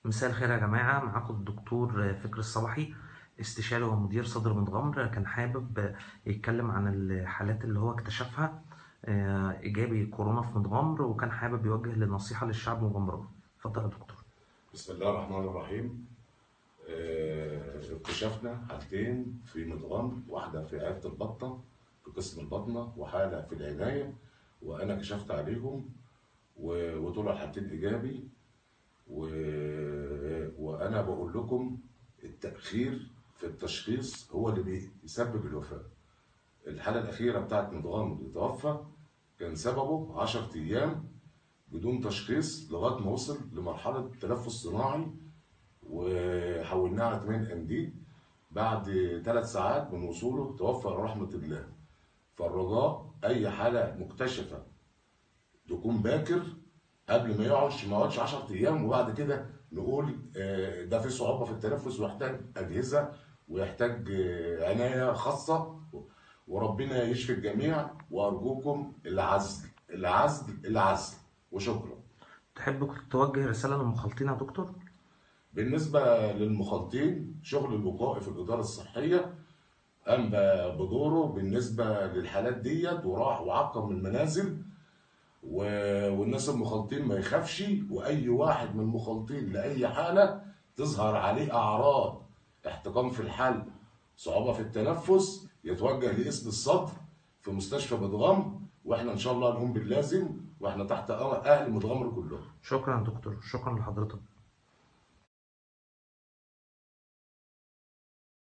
مساء الخير يا جماعة معاكم الدكتور فكر الصبحي استشاري ومدير صدر متغمر كان حابب يتكلم عن الحالات اللي هو اكتشفها آه، إيجابي كورونا في متغمر وكان حابب يوجه للنصيحة للشعب مغمرة اتفضل يا دكتور بسم الله الرحمن الرحيم آه، اكتشفنا حالتين في متغمر واحدة في عيادة البطنة في قسم البطنة وحالة في العناية وأنا كشفت عليهم و- وطلع الحالتين إيجابي و... وأنا بقول لكم التأخير في التشخيص هو اللي بيسبب الوفاة الحالة الأخيرة بتاعت متغمر اللي توفى كان سببه 10 أيام بدون تشخيص لغاية ما وصل لمرحلة تنفس صناعي وحولناه على 8 انديد بعد ثلاث ساعات من وصوله توفى رحمة الله فالرجاء أي حالة مكتشفة تكون باكر قبل ما يقعدش ما يقعدش 10 ايام وبعد كده نقول آه، ده في صعوبه في التنفس ويحتاج اجهزه ويحتاج آه، عنايه خاصه وربنا يشفي الجميع وارجوكم العزل العزل العزل وشكرا تحب كنت توجه رسالة للمخالطين يا دكتور؟ بالنسبه للمخالطين شغل الوقائي في الاداره الصحيه قام ب- بدوره بالنسبه للحالات ديت وراح وعقم المنازل و- والناس المخالطين ما يخافش واي واحد من المخالطين لاي حاله تظهر عليه اعراض احتقان في الحلق صعوبه في التنفس يتوجه لاسم الصدر في مستشفى مدغم واحنا ان شاء الله هنقوم باللازم واحنا تحت امر اهل مدغمر كلهم شكرا يا دكتور شكرا لحضرتك